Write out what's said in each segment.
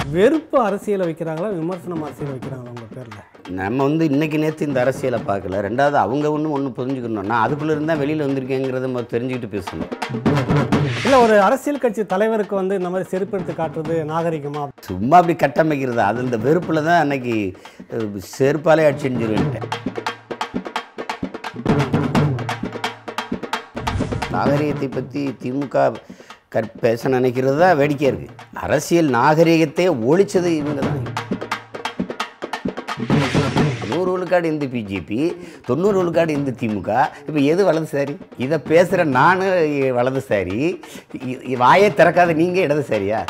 வெறுப்பு அரசியலை வைக்கிறாங்களா விமர்சனம் அரசியல் வைக்கிறாங்களா உங்கள் பேரில் நம்ம வந்து இன்னைக்கு நேற்று இந்த அரசியலை பார்க்கல ரெண்டாவது அவங்க ஒன்று ஒன்று புரிஞ்சுக்கணும் நான் அதுக்குள்ளே இருந்தால் வெளியில் வந்திருக்கேங்கிறத நம்ம தெரிஞ்சுக்கிட்டு பேசணும் இல்லை ஒரு அரசியல் கட்சி தலைவருக்கு வந்து இந்த மாதிரி செருப்பு எடுத்து காட்டுறது நாகரிகமா சும்மா அப்படி கட்டமைக்கிறது அது இந்த வெறுப்பில் தான் அன்னைக்கு அஹ், செருப்பாலே அடிச்சுருவேன்ட்டேன் நாகரிகத்தை பற்றி திமுக கற் பேச நினைக்கிறது தான் வேடிக்கையாக இருக்குது அரசியல் நாகரிகத்தை ஒழிச்சது இவங்க தான் நூறு விழுக்காடு இந்து பிஜேபி தொண்ணூறு விழுக்காடு இந்து திமுக இப்போ எது வலதுசாரி இதை பேசுகிற நான் வலதுசாரி இ- இ- வாயே திறக்காத நீங்கள் இடதுசாரியா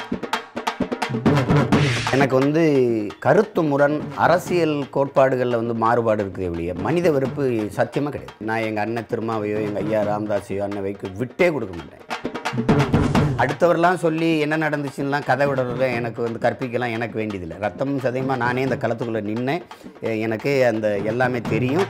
எனக்கு வந்து கருத்து முரண் அரசியல் கோட்பாடுகளில் வந்து மாறுபாடு இருக்குது ஒழிய மனித வெறுப்பு சத்தியமாக கிடையாது நான் எங்கள் அண்ணன் திருமாவையோ எங்கள் ஐயா ராமதாஸையோ அண்ணன் வைக்க விட்டே கொடுக்க மாட்டேன் அடுத்தவரெல்லாம் சொல்லி என்ன நடந்துச்சுன்னெலாம் கதை விடுறத எனக்கு வந்து கற்பிக்கலாம் எனக்கு வேண்டியதில்லை ரத்தமும் சதையுமா நானே இந்த களத்துக்குள்ளே நின்னேன் எ- எனக்கு அந்த எல்லாமே தெரியும்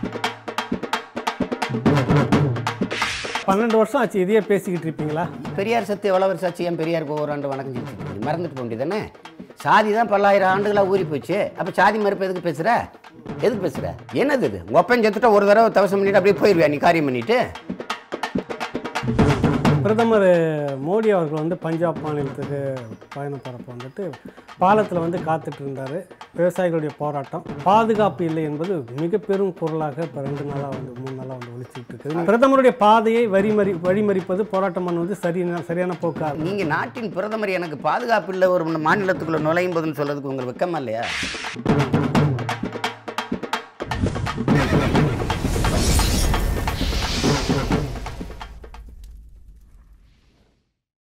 பன்னெண்டு வருஷம் ஆச்சு இதையே பேசிக்கிட்டு இருப்பீங்களா பெரியார் சத்து எவ்வளோ வருஷம் ஆச்சு ஏன் பெரியாருக்கு ஒவ்வொரு ஆண்டு வணக்கம் செலுத்திட்டு மறந்துட்டு போக வேண்டியதானே சாதி தான் பல்லாயிரம் ஆண்டுகளாக ஊறி போச்சு அப்போ சாதி மறுப்பு எதுக்கு பேசுகிற எதுக்கு பேசுகிற என்னது இது உங்கள் ஒப்பன் செத்துட்டா ஒரு தடவை தவசம் பண்ணிட்டு அப்படியே போயிடுவியா நீ காரியம் பண்ணிட்டு பிரதமர் மோடி அவர்கள் வந்து பஞ்சாப் மாநிலத்துக்கு பயணம் போகிறப்ப வந்துட்டு பாலத்தில் வந்து காத்துட்டு இருந்தார் விவசாயிகளுடைய போராட்டம் பாதுகாப்பு இல்லை என்பது மிக பெரும் குரலாக இப்போ ரெண்டு நாளாக வந்து மூணு நாளாக வந்து ஒழிச்சிட்டு இருக்குது பிரதமருடைய பாதையை வரிமறி வழிமறிப்பது போராட்டம் பண்ணுவது சரி சரியான போக்கா நீங்கள் நாட்டின் பிரதமர் எனக்கு பாதுகாப்பு இல்லை ஒரு மாநிலத்துக்குள்ளே நுழையும் போதுன்னு சொல்கிறதுக்கு உங்களுக்கு வெக்கமா இல்லையா